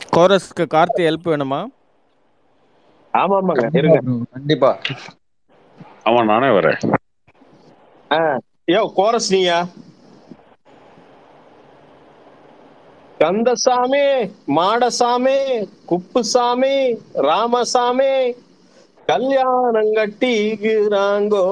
கோரஸ்க்கு Karthi help வேணுமா ஆமா ஆமாங்க கண்டிப்பா இருங்க bro, கண்டிப்பா ஆமா நானே வரேன் ஆ, யோ கோரஸ் நீயா கந்தசாமி மாடசாமி குப்புசாமி ராமசாமி கல்யாணம் கட்டிக்கிறாங்கோ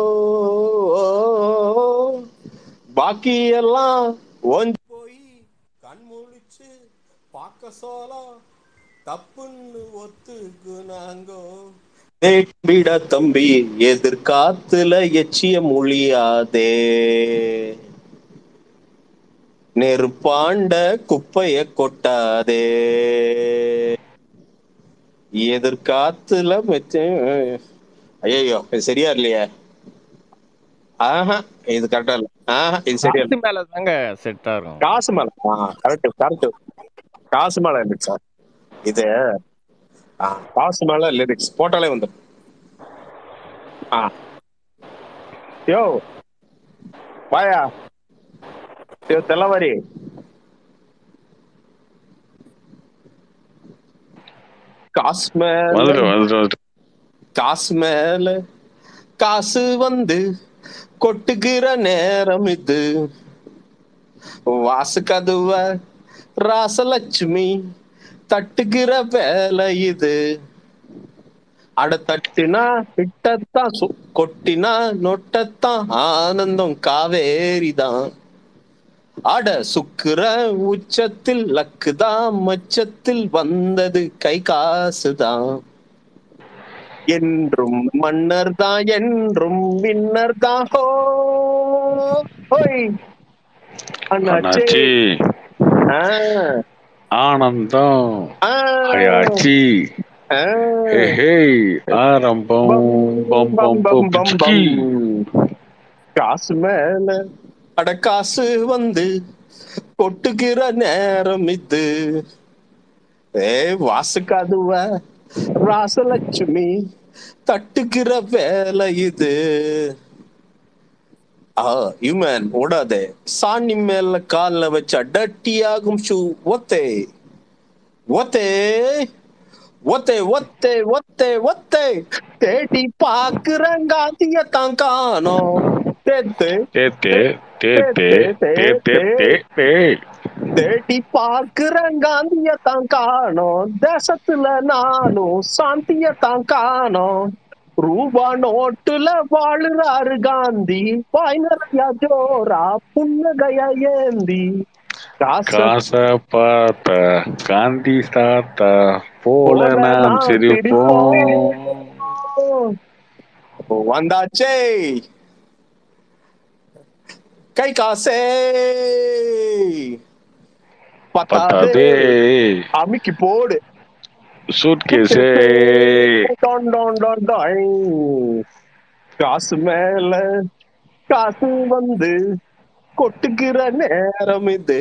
பாக்கி எல்லாம் ஓஞ்சு போய் கண் முழிச்சு பார்க்க சோலா தப்புன்னு ஒத்துக்குனாங்கோ விட தம்பி எதிர்காத்துல எச்சிய மொழியாதே நெருப்பாண்ட குப்பைய கொட்டாதே எதிர்காத்துல மெச்ச ஐயோ இது சரியா இல்லையே ஆஹா இது கரெக்டா இல்ல ஆஹா இது சரியா இல்ல காசு மேல தாங்க செட் ஆகும் காசு மேல கரெக்ட் கரெக்ட் காசு மேல இருந்துச்சு இது ஆ, காசு மேல லிரிக்ஸ் போட்டாலே வந்துடும் ஆ யோ வாயா யோ தெல்லவாரி காசு மேல வந்துட்டு வந்துட்டு வந்துட்டு காசு மேல காசு வந்து கொட்டுகிற நேரம் இது வாசு கதுவ ராசலட்சுமி தட்டுகிற வேலை இது அட தட்டுனா விட்டத்தான் சு- கொட்டினா நொட்டத்தான் ஆனந்தம் காவேரிதான் அட சுக்கிர உச்சத்தில் லக்குதான் மச்சத்தில் வந்தது கை காசுதான் என்றும் மன்னர் தான் என்றும் வின்னர் தான் ஹோ ஹோய் அண்ணாச்சே அண்ணாச்சி ஆ, ஆனந்தம் ஆ, அயாச்சி ஆ. ஹே ஹே ஆரம்பம் பம் பம் பம் பிச்சுக்கி காசு மேல அட காசு வந்து கொட்டுகிற நேரம் இது ஏ வாசு கதுவ ராசலட்சுமி தட்டுகிற வேலை இது ஆ யூமன் ஓடாதே சாணி மேல கால்ல வச்ச டட்டியாகும் ஷூ ஒத்தே ஒத்தே ஒத்தே ஒத்தே ஒத்தே ஒத்தே தேடி பாக்குறங்காத்திய தான் காணோம் தேத்தே தே தே தே தே தே தே தே தே தேடி பார்க்கிறங்காந்திய தான் காணோம் தேசத்துல நானும் சாந்திய தான் காணோம் ரூபா நோட்டுல வாழுறாரு காந்தி வாய் நிறையா ஜோரா புன்னகையா ஏந்தி காசு காச பார்த்த காந்தி தாத்தா போல நாம் சிரிப்போம் வந்தாச்சே கை காசே பத்தாதே பத்தாதே அமுக்கி போடு சூட்கேஸே டான் டான் டான் டாய். காசு மேல காசு வந்து கொட்டுகிற நேரம் இது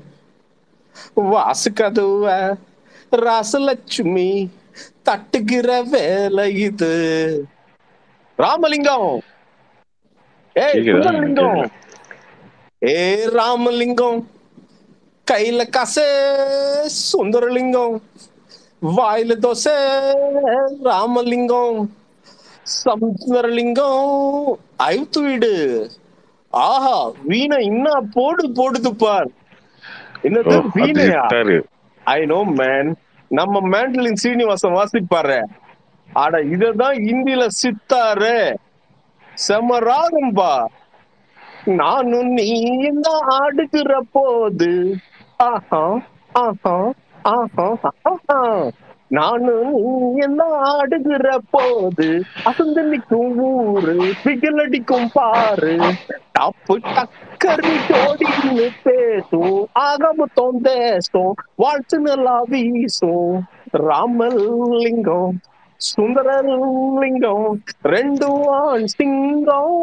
வாசு கதுவ ராசலட்சுமி தட்டுகிற வேலை இது ராமலிங்கம் ஏய் கேக்குதா? சுந்தரலிங்கம் ஏ ராமலிங்கம் கையில காசு சுந்தரலிங்கம் வாயில தோசை ராமலிங்கம் சமுந்தரலிங்கம் அழுத்து விடு ஆஹா வீணை இன்னா போடு போடுது பார் என்னது ஓ, அது வீணையா இட்டாரு. ஐ நோ மேன் நம்ம மேண்டலின் சீனிவாசன் வாசிப்பாரு அட இததான் இந்தியில சித்தாரு செம ராகம்பா நானும் நீ இந்த ஆடுகிற போது ஆஹா ஆஹா ஆஹா ஆஹா நானும் நீ என்ன ஆடுகிற போது அசந்து நிற்கும் ஊரு பிகல் அடிக்கும் பாரு தப்பு டக்கரி ஜோடின்னு பேசும் ஆகமத்தோம் தேசம் வாழ்த்து நல்லா வீசும் ராமலிங்கம் சுந்தரலிங்கம் ரெண்டு ஆண் சிங்கம்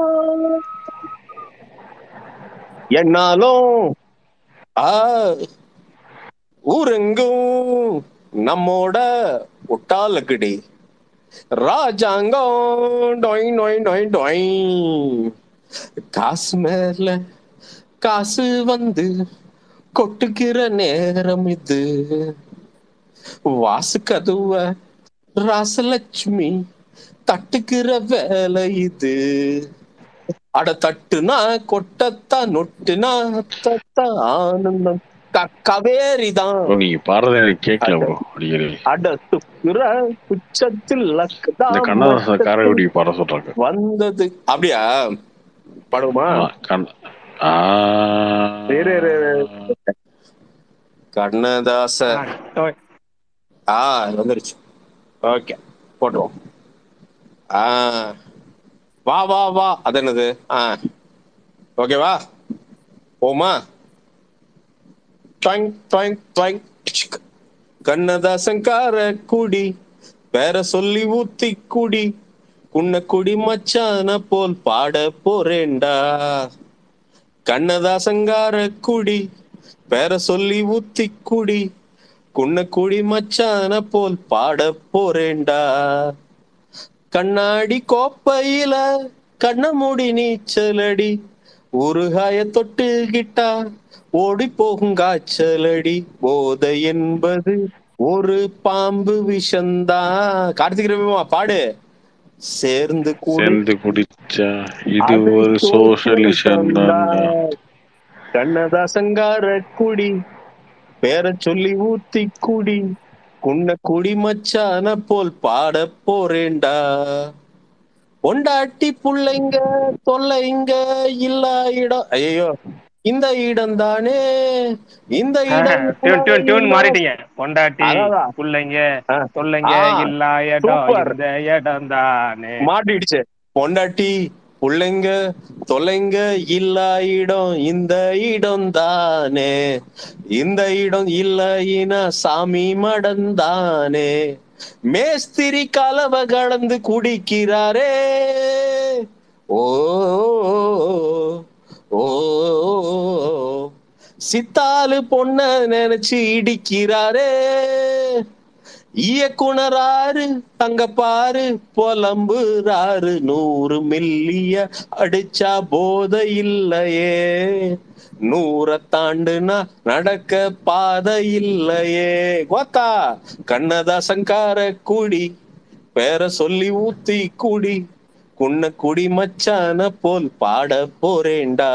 என்னாலும் ஆ ஊரெங்கும் நம்மோட ஒட்டாலக்குடி ராஜாங்கம் டொய் நொய் நொய் டொய் காசு மேல காசு வந்து கொட்டுகிற நேரம் இது வாசு கதுவ ராசலட்சுமி தட்டுக்கிற வேலை இது அட தட்டுனா கொட்டத்தா நொட்டுனா தத்தா ஆனந்தம் க- கவேரிதான் bro, நீங்க பாடுறது எனக்கு கேட்கல ப்ரோ அடிக்கடி அட துக்குற உச்சத்தில் இந்த லக்குதான் கண்ணதாசன் காரைக்குடி பாட சொல்றாங்க வந்தது அப்படியா பாடுமா ஆ, கண் ஆ இரு, இரு, இரு. கண்ணதாச ஆ வந்துருச்சு ஓகே போட்டுருவோம் ஆ வா வா வா அது என்னது ஆ ஓகேவா போமா ட்வாங் ட்வாங் ட்வாங் டிச்சிக். கண்ணதாசன் கார குடி பேர சொல்லி ஊத்தி குடி குன்ன குடி மச்சான போல் பாட போறேன்டா கண்ணதாசங்கார குடி பேர சொல்லி ஊத்தி குடி குன்ன குடி மச்சான போல் பாட போறேன்டா கண்ணாடி கோப்பையில கண்ண மூடி நீச்சலடி உருகாய தொட்டுகிட்டா ஓடி போகும் காய்ச்சலடி போதை என்பது ஒரு பாம்பு விஷந்தா கார்த்திக் ரவிமா பாடு சேர்ந்து கூடி சேர்ந்து குடிச்சா இது அது ஒரு சோஷலிசம் தான் கண்ணதாசங்கார குடி பேர சொல்லி ஊத்தி குடி குன்ன குடி மச்சான போல் பாட போறேன்டா பொண்டாட்டி புள்ளைங்க தொல்லைங்க இல்லா இடம் ஐயோ இந்த இடம் தானே இந்த இடம் டியூன் டியூன் டியூன் மாறிட்டீங்க பொண்டாட்டி அதான். புள்ளைங்க ஆ. தொல்லைங்க ஆ, இல்லா இடம் சூப்பர். இந்த இடம் தானே மாட்டிடுச்சு பொண்டாட்டி புள்ளைங்க தொலைங்க இல்லா இடம் இந்த இடம் தானே இந்த இடம் இல்லைனா சாமி மடம் தானே மேஸ்திரி கலவ கடந்து குடிக்கிறாரே ஓ ஓ சித்தாலு பொண்ண நினைச்சு இடிக்கிறாரே இயக்குனராரு அங்க பாரு புலம்புறாரு நூறு மில்லிய அடிச்சா போத இல்லையே நூற தாண்டுனா நடக்க பாதை இல்லையே கோத்தா கண்ணதாசங்கார குடி பேர சொல்லி ஊத்தி குடி குன்ன குடி மச்சான போல் பாட போறேன்டா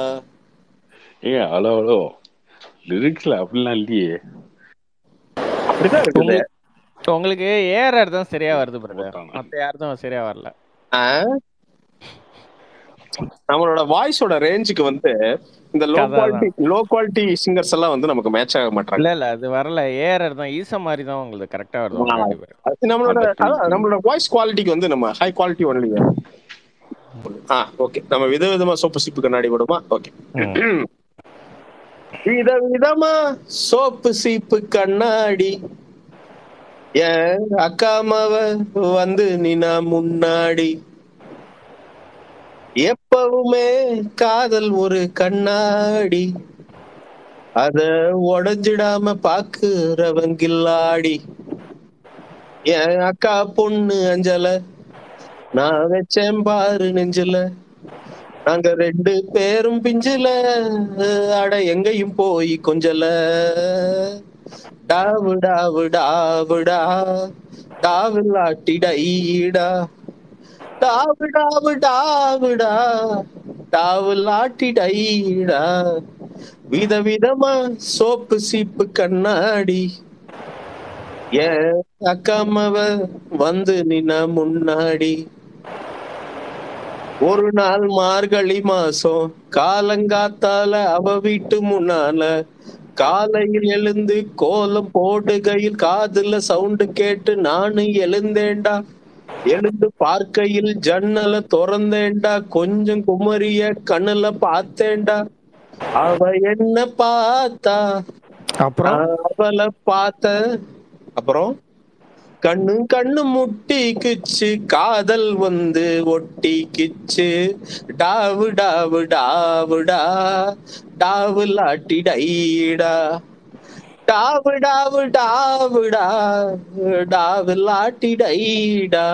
ஏ ஹலோ ஹலோ லிரிக்ஸ்ல அப்படிலாம் இல்லையே அப்படிதான் இருக்குது உங்களுக்கு உங்களுக்கு ஏஆர்ஆர் தான் சரியா வருது பிரதர் போட்டானா? மத்த யாருக்கும் சரியா வரல ஆ? நம்மளோட வாய்ஸோட ரேஞ்சுக்கு வந்து இந்த லோ அதான், குவாலிட்டி லோ குவாலிட்டி சிங்கர்ஸ் எல்லாம் வந்து நமக்கு மேட்ச் ஆக மாட்டாங்க இல்ல இல்ல அது வரல ஏஆர்ஆர் தான் ஈசா மாதிரி தான் உங்களுக்கு கரெக்டா வருது உங்க ரெண்டு பேரும். அது நம்மளோட அந்த அதான் நம்மளோட வாய்ஸ் குவாலிட்டிக்கு வந்து நம்ம ஹை குவாலிட்டி ஒன்லி ஆ ஓகே நம்ம விதவிதமா சோப்பு சீப்பு கண்ணாடி விடுமா ஓகே ம். வித விதமா சோப்பு சீப்பு கண்ணாடி ஏன் அக்கா மாவ வந்து நினா முன்னாடி எப்பவுமே காதல் ஒரு கண்ணாடி அத உடஞ்சிடாம பாக்குறவங்கில்லாடி என் அக்கா பொண்ணு அஞ்சல நான் வச்சேன் பாரு நெஞ்சில நாங்க ரெண்டு பேரும் பிஞ்சில அட எங்கேயும் போய் கொஞ்சல டாவு டாவு டாவுடா டாவில்லாட்டி டைடா டாவு டாவு டாவுடா டாவில்லாட்டி டைடா விதவிதமா சோப்பு சீப்பு கண்ணாடி ஏன் அக்காமவ வந்து நின்னா முன்னாடி ஒரு நாள் மார்கழி மாசம் காலங்காத்தால அவ வீட்டு முன்னால காலையில் எழுந்து கோலம் போடுகையில் காதுல சவுண்டு கேட்டு நானும் எழுந்தேன்டா எழுந்து பார்க்கையில் ஜன்னல திறந்தேன்டா கொஞ்சம் குமரிய கண்ணுல பார்த்தேன்டா அவ என்ன பார்த்தா அப்புறம் அவளை பார்த்த அப்புறம் கண்ணு கண்ணு முட்டிக்குச்சு காதல் வந்து ஒட்டிக்குச்சு டாவு டாவு டாவுடா டாவு லாட்டி டைடா டாவு டாவு டாவுடா டாவு லாட்டி டைடா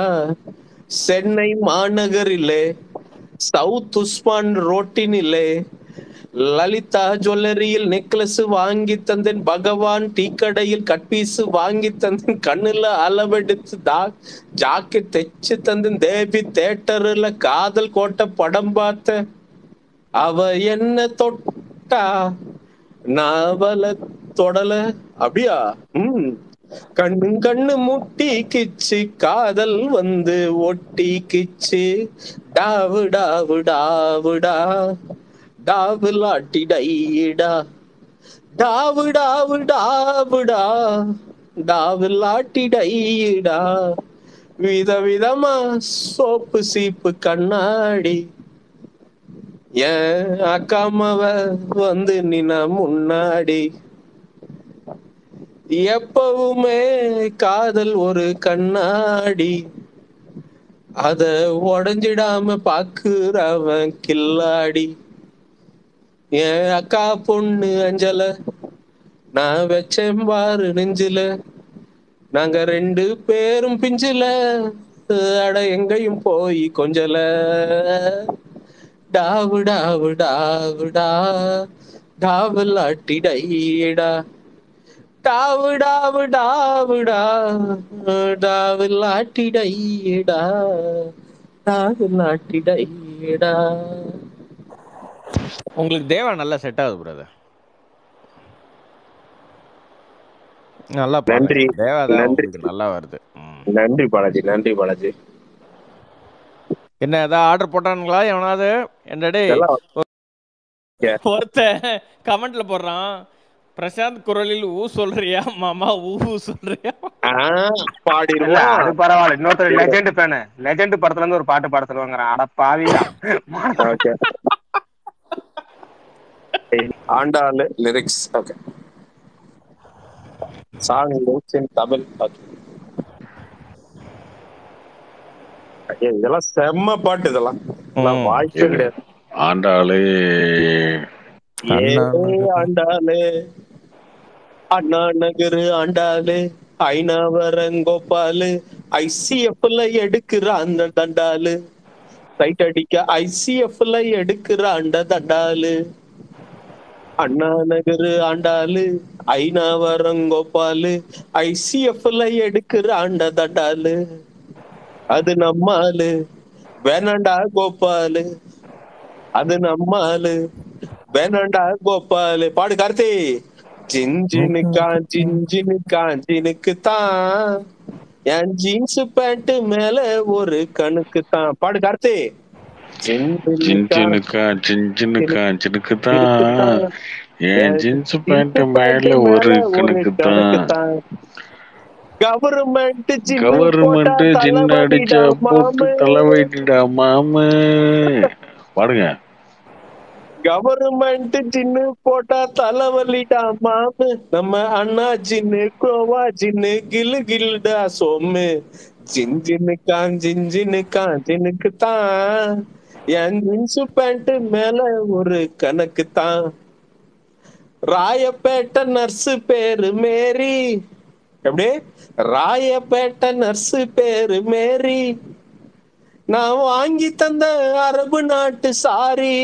சென்னை மாநகரிலே சவுத் உஸ்மான் ரோட்டினிலே லலிதா ஜுவல்லரியில் நெக்லஸ் வாங்கி தந்தேன் பகவான் டீ கடையில் கட்பீஸ் வாங்கி தந்தேன் கண்ணுல அளவெடுத்து தா ஜாக்கெட் தைச்சு தந்தேன் தேவி தேட்டர்ல காதல் கோட்டை படம் பார்த்தேன் அவ என்ன தொட்டா நான் அவளை தொடல அப்படியா ம் கண்ணு கண்ணு முட்டி கிச்சு காதல் வந்து ஒட்டி கிச்சு டாவு டாவு டாவுடா டாவு லாட்டி டைடா டாவு டாவு டாவுடா டாவு லாட்டி டைடா விதவிதமா சோப்பு சீப்பு கண்ணாடி ஏன் அக்காமவ வந்து நின்னா முன்னாடி எப்பவுமே காதல் ஒரு கண்ணாடி அத உடஞ்சிடாம பாக்குறவன் கில்லாடி என் அக்கா பொண்ணு அஞ்சல நான் வச்சேன் பாரு நெஞ்சில நாங்க ரெண்டு பேரும் பிஞ்சில அட எங்கேயும் போய் கொஞ்சல டாவு டாவு டாவுடா டாவு லாட்டி டைடா டாவு டாவு டாவுடா டாவு லாட்டி டைடா டாவு லாட்டி டைடா உங்களுக்கு தேவா நல்லா செட் ஆகுது பிரதர் நல்லா நன்றி. பாடுங்க. தேவா தான் நன்றி. உங்களுக்கு நல்லா வருது ம். நன்றி பாலாஜி நன்றி பாலாஜி என்ன ஏதாவது ஆர்டர் போட்டானுங்களா எவனாவது என்னடே இதெல்லாம் ஒருத்தன் கமெண்ட்ல போடுறான் பிரசாந்த் குரலில் ஊ சொல்றியா மாமா ஊ ஊ சொல்றியா ஆ, இல்ல பாடிருவோம் அது பரவாயில்ல இன்னொருத்தர் லெஜெண்ட் ஃபேனு லெஜெண்ட் படத்துல இருந்து ஒரு பாட்டு பாட சொல்லுவாங்க அட பாவியா ஓகே ஆண்டாளு lyrics okay song lyrics in Tamil okay ஐயா, இதெல்லாம் செம்ம பாட்டு இதெல்லாம் இதெல்லாம் ம். வாய்ப்பே கிடையாது ஆண்டாளே ஏ அண்ணா ஆண்டாளு அண்ணா நகரு ஆண்டாளு ஐநாவரங்கோபாலு ஐசிஎஃப்ல எடுக்கிற அந்த தண்டாலு சைட் அடிக்க ஐசிஎஃப்ல எடுக்கிற அந்த தண்டாலு அண்ணா நகரு ஆண்டாளு ஐநாவரங்கோபாலு ஐசிஎஃப்ல எடுக்கிற ஆண்ட தண்டாலு அது நம்மாலு வேணாண்டா கோபாலு அது நம்மாலு வேணாண்டா கோபாலு பாடு கார்த்தி ஜிஞ்சினுக்கா ஜிஞ்சினுக்கா ஜினுக்கு தான் என் ஜீன்ஸ் பேண்ட் மேல ஒரு கணுக்கு தான் பாடு கார்த்தி ஜிஞ்சினுக்கா சின்சினுக்கா சின்சினுக்கா சினுக்கு ஜினுக்கு தான் தான் என் ஜீன்ஸ் பேண்ட் மேல ஒரு கணக்கு தான் கவர்மெண்ட் கவர்மெண்ட் சின்ன அடிச்சா போட்டு தலைவைட்டிடா மாம பாடுங்க கவர்மெண்ட் ஜின்னு போட்டா தலைவலிடா மாமு நம்ம அண்ணா ஜின்னு கோவா ஜின்னு கிலு கில்டா சோமு ஜின் ஜின்னு கான் ஜின் ஜின்னு கான் ஜினுக்கு தான் என் ஜீன்ஸ் பேண்ட் மேல ஒரு கணக்கு தான் ராயப்பேட்டை நர்ஸ் பேரு மேரி எப்படி ராயப்பேட்டை நர்ஸ் பேரு மேரி நான் வாங்கி தந்த அரபு நாட்டு சாரி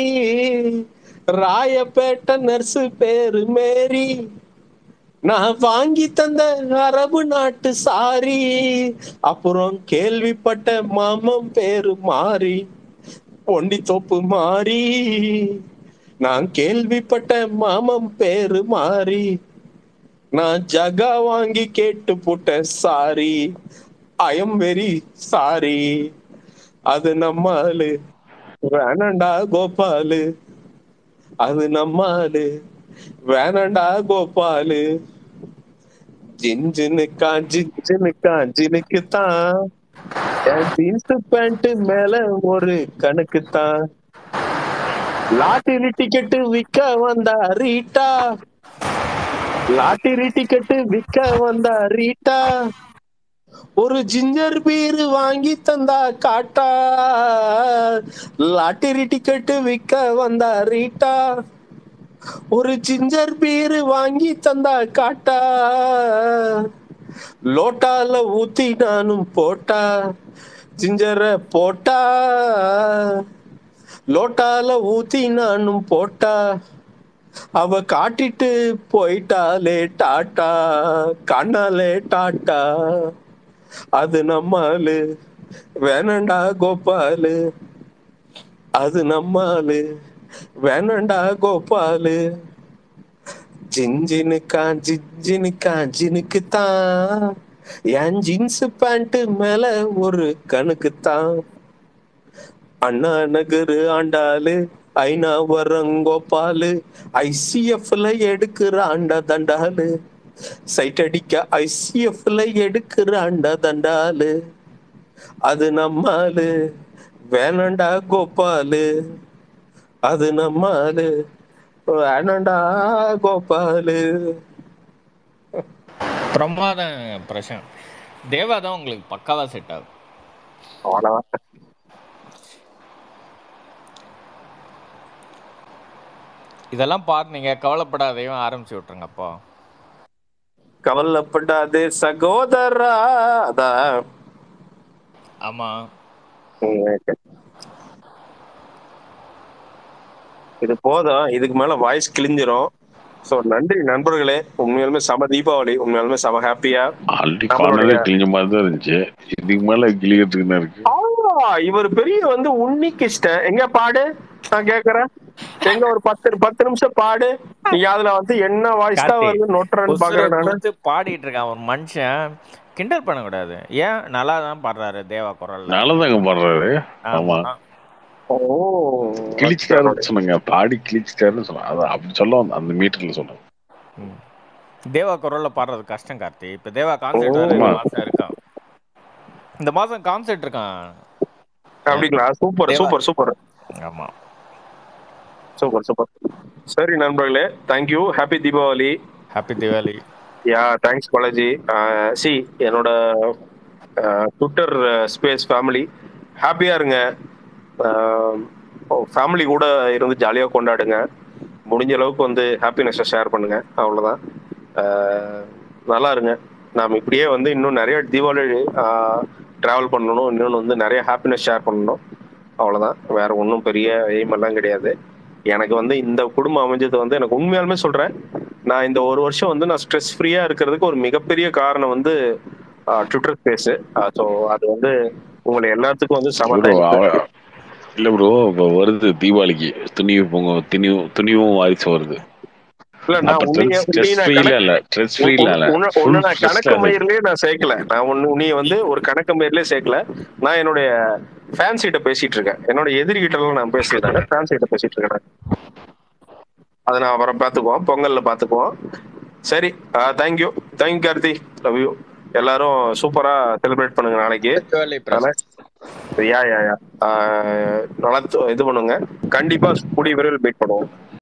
ராயப்பேட்டை நர்ஸ் பேரு மேரி நான் வாங்கி தந்த அரபு நாட்டு சாரி அப்புறம் கேள்விப்பட்ட மாமன் பேரு மாறி பொண்டி தோப்பு மாறி நான் கேள்விப்பட்ட மாமன் பேரு மாறி நான் ஜகா வாங்கி கேட்டு போட்டேன் sorry I am very sorry அது நம்ம ஆளு வேணாண்டா கோபாலு அது நம்ம ஆளு வேணாண்டா கோபாலு ஜிஞ்சினுக்கா ஜிஞ்சினுக்கா ஜினுக்கு தான் என் ஜீன்ஸ் பேண்ட் மேல ஒரு கணக்கு தான் லாட்டரி டிக்கெட்டு விற்க வந்தா ரீட்டா லாட்டரி டிக்கெட்டு விற்க வந்தா ரீட்டா ஒரு ஜிஞ்சர் பீர் வாங்கி தந்தா காட்டா லாட்டரி டிக்கெட்டு விற்க வந்தா ரீட்டா ஒரு ஜிஞ்சர் பீர் வாங்கி தந்தா காட்டா லோட்டால ஊத்தி நானும் போட்டா ஜிஞ்சர போட்டா லோட்டால ஊத்தி நானும் போட்டா அவ காட்டிட்டு போயிட்டாலே டாட்டா கண்ணாலே டாட்டா அது நம்மாலு வேணண்டா கோபாலு அது நம்மாலு வேணண்டா கோபாலு ஜிஞ்சினுக்கா ஜிஞ்சினுக்கா ஜினுக்கு தான் என் ஜீன்ஸ் பேண்ட் மேல ஒரு கணக்கு தான் அண்ணா நகரு ஆண்டாளு ஐநா வரங்கோபாலு ஐசிஎஃப்ல எடுக்கிற ஆண்டா தண்டாலு சைட் அடிக்க ஐசிஎஃப்ல எடுக்கிற ஆண்டா தண்டாலு அது நம்மாலு வேணண்டா கோபாலு அது நம்மாலு வேணண்டா கோபாலு பிரமாதம் பிரசாந்த் தேவா தான் உங்களுக்கு பக்காவா செட் ஆகும் அவ்வளவுதான் இதெல்லாம் பார்த்து நீங்க கவலைப்படாதையும் ஆரம்பிச்சு விட்டுருங்கப்பா கவலைப்படாதே சகோதரா அதான் ஆமா ம், இது போதும் இதுக்கு மேல வாய்ஸ் கிழிஞ்சிரும் சோ நன்றி நண்பர்களே உண்மையாலுமே செம தீபாவளி உண்மையாலுமே செம ஹாப்பியா ஆல்ரெடி நம்மளுடைய- பண்ணதே கிழிஞ்ச மாதிரி தான் இருந்துச்சு இதுக்கு மேல கிளிக்கிறதுக்கு என்ன இருக்கு இவர் பெரிய வந்து உன்னி கிருஷ்ணன் எங்க பாடு நான் கேக்குறேன் எங்க ஒரு பத்து பத்து நிமிஷம் பாடு நீ அதுல வந்து என்ன வாய்ஸ் தான் கார்த்தி, வருது நொட்டுறன்னு உசுரை பாக்குறேன் நானு கொடுத்து பாடிட்டு இருக்கான் ஒரு மனுஷன் கிண்டல் பண்ணக்கூடாது ஏன் நல்லா தான் பாடுறாரு தேவா குரல்ல நல்லதாங்க பண்றாரு ஆமா ஓ கிழிச்சிட்டாருன்னு சொன்னாங்க பாடி கிழிச்சிட்டாருன்னு சொன்னாங்க அதான் அப்படி சொல்ல வந்தேன், அந்த மீட்டர்ல சொன்னேன் ம். தேவா குரல்ல பாடுறது கஷ்டம் கார்த்தி இப்ப தேவா கான்செர்ட் வேற இந்த ஆமா. மாசம் இருக்கான் இந்த மாசம் கான்செர்ட் இருக்கான் அப்படிங்களா சூப்பர் தேவா. சூப்பர் சூப்பர் ஆமா சூப்பர் சூப்பர் சரி நண்பர்களே thank you happy Deepavali happy Diwali yeah thanks Balaji C என்னோட ட்விட்டர் ஸ்பேஸ் ஃபேமிலி ஹாப்பியாக இருங்க ஃபேமிலி கூட இருந்து ஜாலியாக கொண்டாடுங்க முடிஞ்ச அளவுக்கு வந்து ஹாப்பினஸை ஷேர் பண்ணுங்க அவ்வளோதான் நல்லா இருங்க நாம் இப்படியே வந்து இன்னும் நிறைய தீபாவளி ட்ராவல் பண்ணணும் இன்னொன்று வந்து நிறைய ஹாப்பினஸ் ஷேர் பண்ணணும் அவ்வளோதான் வேற ஒன்றும் பெரிய எய்ம் எல்லாம் கிடையாது எனக்கு வந்து இந்த குடும்பம் அமைஞ்சது வந்து எனக்கு உண்மையாலுமே சொல்கிறேன் நான் இந்த ஒரு வருஷம் வந்து நான் ஸ்ட்ரெஸ் ஃப்ரீயா இருக்கிறதுக்கு ஒரு மிகப்பெரிய காரணம் வந்து ட்விட்டர் ஸ்பேஸ் ஸோ அது வந்து உங்களை எல்லாத்துக்கும் வந்து ப்ரோ சம இல்ல ப்ரோ இப்ப வருது தீபாவளிக்கு துணிவு பொங்க துணிவு துணிவும் வாரிசு வருது இல்ல நான் அப்ப உன்னைய ஸ்ட்ரெஸ் உன்னைய நான் ஃப்ரீல கணக்கு- இல்ல ஸ்ட்ரெஸ் ஃப்ரீல இல்ல உன்னை- Full உன்னை நான் stress ல கணக்கு இருக்கு. மயிர்லயே நான் சேர்க்கல நான் உன்னை உன்னைய வந்து ஒரு கணக்கு மயிர்லயே சேர்க்கல நான் என்னுடைய ஃபேன்ஸ் கிட்ட பேசிட்டு இருக்கேன் என்னோட எதிரி கிட்ட எல்லாம் நான் பேசிட்டு ஃபேன்ஸ் கிட்ட பேசிட்டு இருக்கேன் நான். அதை நான் அப்புறம் பார்த்துக்குவோம் பொங்கல்ல பார்த்துக்குவோம் சரி thank you thank you Karthi love you எல்லாரும் சூப்பரா செலிப்ரேட் பண்ணுங்க நாளைக்கு திவாலி பிரசாந்த் யா யா யா ஆஹ் நல்லா இது பண்ணுங்க கண்டிப்பா கூடிய விரைவில் மீட் பண்ணுவோம்